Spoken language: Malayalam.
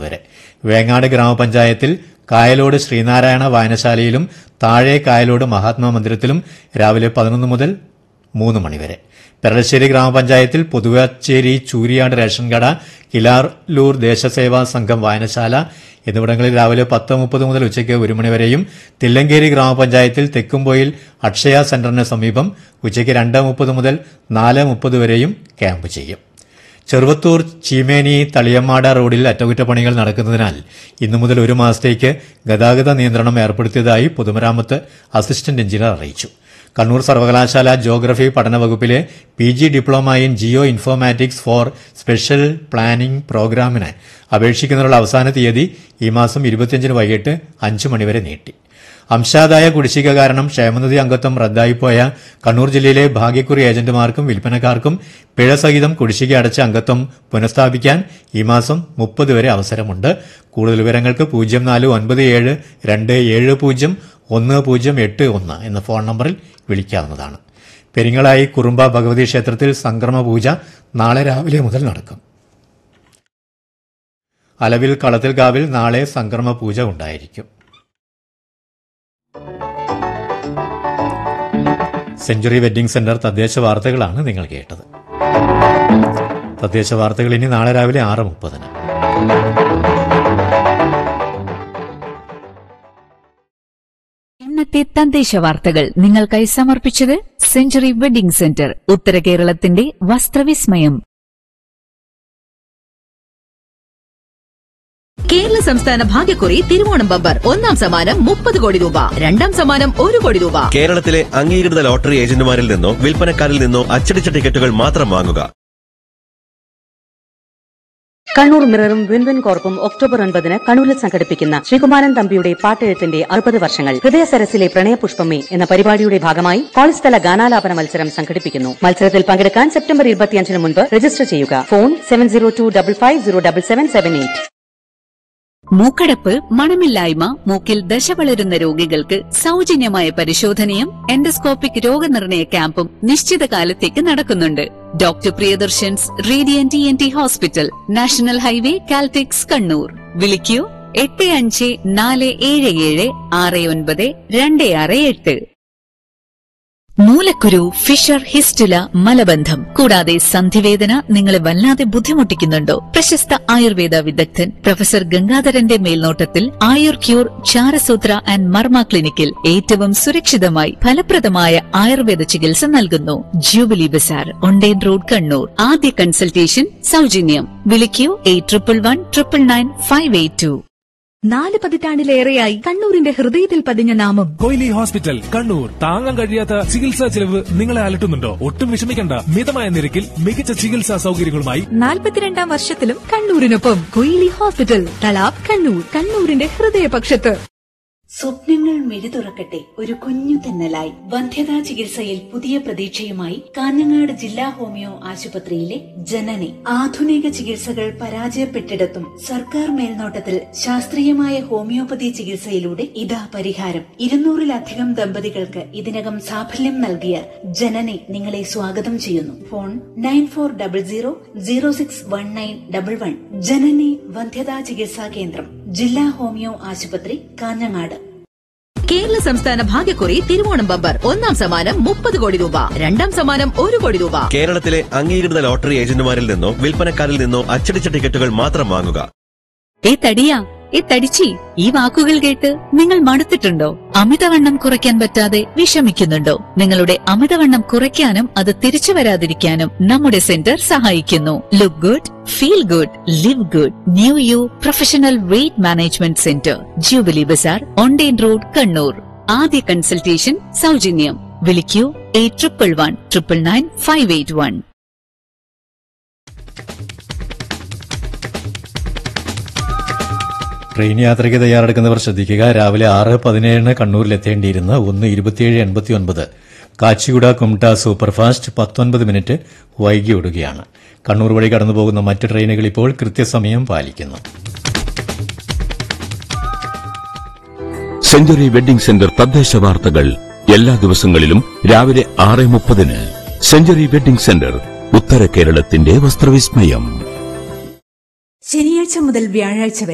വരെ വേങ്ങാട് ഗ്രാമപഞ്ചായത്തിൽ കായലോട് ശ്രീനാരായണ വായനശാലയിലും താഴെ കായലോട് മഹാത്മാ മന്ദിരത്തിലും രാവിലെ പതിനൊന്ന് മുതൽ മൂന്ന് മണിവരെ പെരളശ്ശേരി ഗ്രാമപഞ്ചായത്തിൽ പൊതുവാച്ചേരി ചൂരിയാട് റേഷൻ കട കിലാർലൂർ ദേശസേവാ സംഘം വായനശാല എന്നിവിടങ്ങളിൽ രാവിലെ പത്ത് മുപ്പത് മുതൽ ഉച്ചയ്ക്ക് ഒരു മണിവരെയും തില്ലങ്കേരി ഗ്രാമപഞ്ചായത്തിൽ തെക്കുംപോയിൽ അക്ഷയ സെന്ററിന് സമീപം ഉച്ചയ്ക്ക് രണ്ട് മുപ്പത് മുതൽ നാല് മുപ്പത് വരെയും ക്യാമ്പ് ചെയ്യും ചെറുവത്തൂർ ചീമേനി തളിയമ്മാട റോഡിൽ അറ്റകുറ്റപ്പണികൾ നടക്കുന്നതിനാൽ ഇന്നു മുതൽ ഒരു മാസത്തേക്ക് ഗതാഗത നിയന്ത്രണം ഏർപ്പെടുത്തിയതായി പൊതുമരാമത്ത് അസിസ്റ്റന്റ് എഞ്ചിനീയർ അറിയിച്ചു കണ്ണൂർ സർവകലാശാല ജോഗ്രഫി പഠന വകുപ്പിലെ P G diploma in geo informatics for spatial planning പ്രോഗ്രാമിന് അപേക്ഷിക്കുന്നതിനുള്ള അവസാന തീയതി ഈ മാസം ഇരുപത്തിയഞ്ചിന് വൈകിട്ട് അഞ്ച് മണിവരെ നീട്ടി അംശാദായ കുടിശ്ശിക കാരണം ക്ഷേമനിധി അംഗത്വം റദ്ദായിപ്പോയ കണ്ണൂർ ജില്ലയിലെ ഭാഗ്യക്കുറി ഏജന്റുമാർക്കും വിൽപ്പനക്കാർക്കും പിഴ സഹിതം കുടിശ്ശിക അടച്ച അംഗത്വം പുനഃസ്ഥാപിക്കാൻ ഈ മാസം മുപ്പത് വരെ അവസരമുണ്ട് കൂടുതൽ വിവരങ്ങൾക്ക് പൂജ്യം നാല് ഒൻപത് ഏഴ് രണ്ട് ഏഴ് പൂജ്യം ഒന്ന് പൂജ്യം എട്ട് ഒന്ന് എന്ന ഫോൺ നമ്പറിൽ വിളിക്കാവുന്നതാണ് പെരിങ്ങളായി കുറുമ്പ ഭഗവതി ക്ഷേത്രത്തിൽ സംക്രമ പൂജ നാളെ രാവിലെ മുതൽ നടക്കും അലവിൽ കളത്തിൽകാവിൽ നാളെ സംക്രമ പൂജ ഉണ്ടായിരിക്കും സെഞ്ചുറി വെഡ്ഡിംഗ് സെന്റർ തദ്ദേശ വാർത്തകളാണ് നിങ്ങൾ കേട്ടത് തദ്ദേശ വാർത്തകൾ ഇനി നാളെ രാവിലെ ആറ് മുപ്പതിന് ഇന്നത്തെ തദ്ദേശ വാർത്തകൾ നിങ്ങൾക്കായി സമർപ്പിച്ചത് സെഞ്ചുറി വെഡിംഗ് സെന്റർ ഉത്തര കേരളത്തിന്റെ വസ്ത്രവിസ്മയം കേരള സംസ്ഥാന ഭാഗ്യക്കുറി തിരുവോണം ബമ്പർ ഒന്നാം സമ്മാനം മുപ്പത് കോടി രൂപ രണ്ടാം സമ്മാനം ഒരു കോടി രൂപ കേരളത്തിലെ അംഗീകൃത ലോട്ടറി ഏജന്റുമാരിൽ നിന്നോ വിൽപ്പനക്കാരിൽ നിന്നോ അച്ചടിച്ച ടിക്കറ്റുകൾ മാത്രം വാങ്ങുക കണ്ണൂർ മിററും വിൻവിൻ കോർപ്പും ഒക്ടോബർ ഒൻപതിന് കണ്ണൂരിൽ സംഘടിപ്പിക്കുന്ന ശ്രീകുമാരൻ തമ്പിയുടെ പാട്ടെഴുത്തിന്റെ അറുപത് വർഷങ്ങൾ ഹൃദയസരസിലെ പ്രണയപുഷ്പമേ എന്ന പരിപാടിയുടെ ഭാഗമായി കോളേജ് തല ഗാനാലാപന മത്സരം സംഘടിപ്പിക്കുന്നു മത്സരത്തിൽ പങ്കെടുക്കാൻ സെപ്റ്റംബർ ഇരുപത്തിയഞ്ചിന് മുൻപ് രജിസ്റ്റർ ചെയ്യുക phone seven zero two double five zero double seven seven eight മൂക്കടപ്പ് മണമില്ലായ്മ മൂക്കിൽ ദശ വളരുന്ന രോഗികൾക്ക് സൗജന്യമായ പരിശോധനയും എൻഡോസ്കോപ്പിക് രോഗനിർണയ ക്യാമ്പും നിശ്ചിത കാലത്തേക്ക് നടക്കുന്നുണ്ട് doctor Priyadarshan's radiant N T hospital national highway Caltex Kannur വിളിക്കൂ എട്ട് അഞ്ച് നാല് ഏഴ് ഏഴ് ആറ് ഒൻപത് രണ്ട് ആറ് എട്ട് മൂലക്കുരു ഫിഷർ ഹിസ്റ്റുല മലബന്ധം കൂടാതെ സന്ധിവേദന നിങ്ങളെ വല്ലാതെ ബുദ്ധിമുട്ടിക്കുന്നുണ്ടോ പ്രശസ്ത ആയുർവേദ വിദഗ്ധൻ പ്രൊഫസർ ഗംഗാധരന്റെ മേൽനോട്ടത്തിൽ ആയുർ ക്യൂർ ചാരസൂത്ര ആൻഡ് മർമ്മ ക്ലിനിക്കിൽ ഏറ്റവും സുരക്ഷിതമായി ഫലപ്രദമായ ആയുർവേദ ചികിത്സ നൽകുന്നു ജൂബിലി ബസാർ ഒണ്ടേൻ റോഡ് കണ്ണൂർ ആദ്യ കൺസൾട്ടേഷൻ സൗജന്യം വിളിക്കൂ eight triple one triple nine five eight two നാല് പതിറ്റാണ്ടിലേറെയായി കണ്ണൂരിന്റെ ഹൃദയത്തിൽ പതിഞ്ഞ നാമം കൊയിലി ഹോസ്പിറ്റൽ കണ്ണൂർ താങ്ങാൻ കഴിയാത്ത ചികിത്സാ ചെലവ് നിങ്ങളെ അലട്ടുന്നുണ്ടോ ഒട്ടും വിഷമിക്കണ്ട മിതമായ നിരക്കിൽ മികച്ച ചികിത്സാ സൗകര്യങ്ങളുമായി നാൽപ്പത്തിരണ്ടാം വർഷത്തിലും കണ്ണൂരിനൊപ്പം കൊയിലി ഹോസ്പിറ്റൽ തലാബ് കണ്ണൂർ കണ്ണൂരിന്റെ ഹൃദയപക്ഷത്ത് സ്വപ്നങ്ങൾ മിഴി തുറക്കട്ടെ ഒരു കുഞ്ഞു തെന്നലായി വന്ധ്യതാ ചികിത്സയിൽ പുതിയ പ്രതീക്ഷയുമായി കാഞ്ഞങ്ങാട് ജില്ലാ ഹോമിയോ ആശുപത്രിയിലെ ജനനി ആധുനിക ചികിത്സകൾ പരാജയപ്പെട്ടിടത്തും സർക്കാർ മേൽനോട്ടത്തിൽ ശാസ്ത്രീയമായ ഹോമിയോപ്പതി ചികിത്സയിലൂടെ ഇതാ പരിഹാരം ഇരുന്നൂറിലധികം ദമ്പതികൾക്ക് ഇതിനകം സാഫല്യം നൽകിയ ജനനി നിങ്ങളെ സ്വാഗതം ചെയ്യുന്നു phone nine four double zero zero six one nine double one Janani വന്ധ്യതാ ചികിത്സാ കേന്ദ്രം ജില്ലാ ഹോമിയോ ആശുപത്രി കാഞ്ഞങ്ങാട് കേരള സംസ്ഥാന ഭാഗ്യക്കുറി തിരുവോണം ബമ്പർ ഒന്നാം സമ്മാനം മുപ്പത് കോടി രൂപ രണ്ടാം സമ്മാനം ഒരു കോടി രൂപ കേരളത്തിലെ അംഗീകൃത ലോട്ടറി ഏജന്റുമാരിൽ നിന്നോ വിൽപ്പനക്കാരിൽ നിന്നോ അച്ചടിച്ച ടിക്കറ്റുകൾ മാത്രം വാങ്ങുക ഏ തടിയാ ഏ തടിച്ചി ഈ വാക്കുകൾ കേട്ട് നിങ്ങൾ മടുത്തിട്ടുണ്ടോ അമിതവണ്ണം കുറയ്ക്കാൻ പറ്റാതെ വിഷമിക്കുന്നുണ്ടോ നിങ്ങളുടെ അമിതവണ്ണം കുറയ്ക്കാനും അത് തിരിച്ചു വരാതിരിക്കാനും നമ്മുടെ സെന്റർ സഹായിക്കുന്നു look good feel good live good new you professional weight management centre jubilee bazaar online road Kannur ആദ്യ കൺസൾട്ടേഷൻ സൗജന്യം വിളിക്കൂ eight triple one triple nine five eight one train യാത്രയ്ക്ക് തയ്യാറെടുക്കുന്നവർ ശ്രദ്ധിക്കുക രാവിലെ ആറ് പതിനേഴിന് കണ്ണൂരിലെത്തേണ്ടിയിരുന്ന ഒന്ന് ഇരുപത്തിയേഴ് എൺപത്തി ഒൻപത് കാച്ചിഗുഡ കുംട്ട സൂപ്പർഫാസ്റ്റ് പത്തൊൻപത് മിനിറ്റ് വൈകി ഓടുകയാണ് കണ്ണൂർ വഴി കടന്നുപോകുന്ന മറ്റ് ട്രെയിനുകൾ ഇപ്പോൾ കൃത്യസമയം പാലിക്കുന്നു സെഞ്ചുറി വെഡിംഗ് സെന്റർ തദ്ദേശ വാർത്തകൾ എല്ലാ ദിവസങ്ങളിലും രാവിലെ ആറ് മുപ്പതിന് സെഞ്ചുറി വെഡിംഗ് സെന്റർ ഉത്തര കേരളത്തിന്റെ വസ്ത്രവിസ്മയം ശനിയാഴ്ച മുതൽ വ്യാഴാഴ്ച